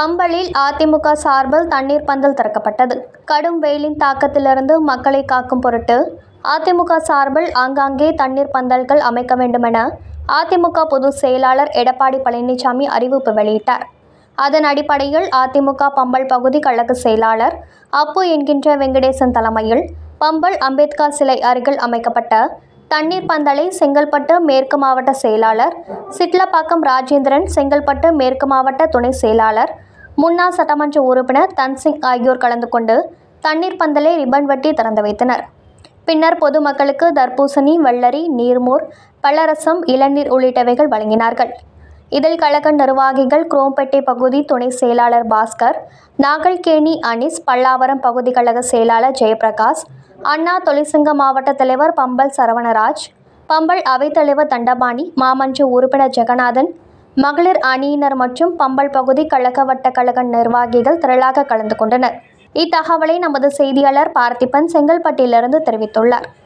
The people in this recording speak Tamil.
பம்பலில் அதிமுக சார்பில் தண்ணீர் பந்தல் திறக்கப்பட்டது கடும் வெயிலின் தாக்கத்திலிருந்து மக்களை காக்கும் பொருட்டு அதிமுக சார்பில் ஆங்காங்கே தண்ணீர் பந்தல்கள் அமைக்க வேண்டுமென அதிமுக பொதுச் செயலாளர் எடப்பாடி பழனிசாமி அறிவிப்பு வெளியிட்டார் அதன் அடிப்படையில் அதிமுக பம்பல் பகுதி கழக செயலாளர் அப்பு என்கின்ற வெங்கடேசன் தலைமையில் பம்பல் அம்பேத்கர் சிலை அருகில் அமைக்கப்பட்ட தண்ணீர் பந்தலை செங்கல்பட்டு மேற்கு மாவட்ட செயலாளர் சிட்லப்பாக்கம் ராஜேந்திரன் செங்கல்பட்டு மேற்கு மாவட்ட துணை செயலாளர் முன்னாள் சட்டமன்ற உறுப்பினர் தன்சிங் ஆகியோர் கலந்து கொண்டு தண்ணீர் பந்தலை ரிப்பன் வெட்டி திறந்து வைத்தனர் பின்னர் பொதுமக்களுக்கு தர்பூசணி வெள்ளரி நீர்மோர் பழரசம் இளநீர் உள்ளிட்டவைகள் வழங்கினார்கள் இதில் கழக நிர்வாகிகள் குரோம்பேட்டை பகுதி துணை செயலாளர் பாஸ்கர் நாகல்கேணி அனிஸ் பல்லாவரம் பகுதி கழக செயலாளர் ஜெயபிரகாஷ் அண்ணா தொழிற்சங்க மாவட்ட தலைவர் பம்பல் சரவணராஜ் பம்பல் அவைத்தலைவர் தண்டபாணி மாமன்ற உறுப்பினர் ஜெகநாதன் மகளிர் அணியினர் மற்றும் பம்பல் பகுதி கழக வட்ட கழக நிர்வாகிகள் திரளாக கலந்து கொண்டனர் இத்தகவலை நமது செய்தியாளர் பார்த்திபன் செங்கல்பட்டிலிருந்து தெரிவித்துள்ளார்